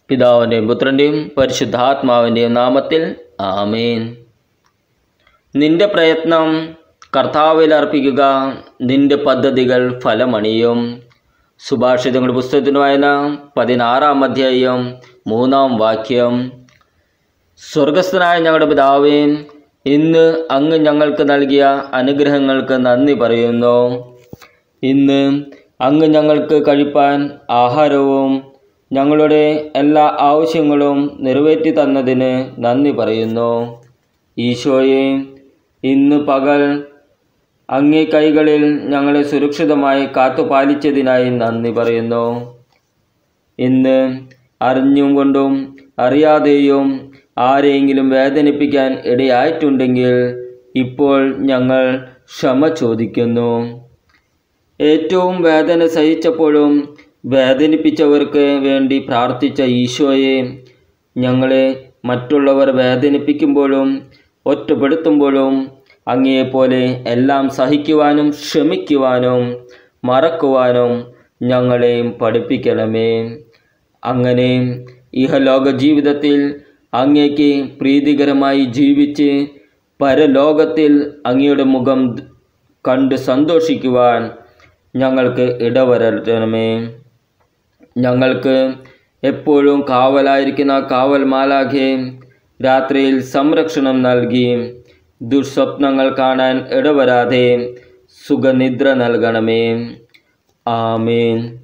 പിതാവിൻ്റെയും പുത്രൻ്റെയും പരിശുദ്ധാത്മാവിൻ്റെയും നാമത്തിൽ ആമേൻ നിന്റെ പ്രയത്നം കർത്താവിൽ അർപ്പിക്കുക നിന്റെ പദ്ധതികൾ ഫലമണിയും സുഭാഷിതങ്ങളുടെ പുസ്തകത്തിന് വായന പതിനാറാം അധ്യായം മൂന്നാം വാക്യം സ്വർഗസ്ഥനായ ഞങ്ങളുടെ പിതാവേ ഇന്ന് അങ്ങ് ഞങ്ങൾക്ക് നൽകിയ അനുഗ്രഹങ്ങൾക്ക് നന്ദി പറയുന്നു ഇന്ന് അങ്ങ് ഞങ്ങൾക്ക് കഴിപ്പാൻ ആഹാരവും ഞങ്ങളുടെ എല്ലാ ആവശ്യങ്ങളും നിറവേറ്റി തന്നതിന് നന്ദി പറയുന്നു ഈശോയെ ഇന്ന് പകൽ അങ്ങേ കൈകളിൽ ഞങ്ങളെ സുരക്ഷിതമായി കാത്തുപാലിച്ചതിനായി നന്ദി പറയുന്നു ഇന്ന് അറിഞ്ഞും കൊണ്ടും അറിയാതെയും ആരെയെങ്കിലും വേദനിപ്പിക്കാൻ ഇടയായിട്ടുണ്ടെങ്കിൽ ഇപ്പോൾ ഞങ്ങൾ ക്ഷമ ചോദിക്കുന്നു ഏറ്റവും വേദന സഹിച്ചപ്പോഴും വേദനിപ്പിച്ചവർക്ക് വേണ്ടി പ്രാർത്ഥിച്ച ഈശോയെ ഞങ്ങളെ മറ്റുള്ളവർ വേദനിപ്പിക്കുമ്പോഴും ഒറ്റപ്പെടുത്തുമ്പോഴും അങ്ങയെപ്പോലെ എല്ലാം സഹിക്കുവാനും ക്ഷമിക്കുവാനും മറക്കുവാനും ഞങ്ങളെയും പഠിപ്പിക്കണമേ അങ്ങനെ ഇഹലോക ജീവിതത്തിൽ അങ്ങേക്ക് പ്രീതികരമായി ജീവിച്ച് പരലോകത്തിൽ അങ്ങയുടെ മുഖം കണ്ട് സന്തോഷിക്കുവാൻ ഞങ്ങൾക്ക് ഇടവരണമേ ഞങ്ങൾക്ക് എപ്പോഴും കാവലായിരിക്കുന്ന കാവൽ മാലാഖെ രാത്രിയിൽ സംരക്ഷണം നൽകി ദുർസ്വപ്നങ്ങൾ കാണാൻ ഇടവരാതെ സുഖനിദ്ര നൽകണമേ ആമേൻ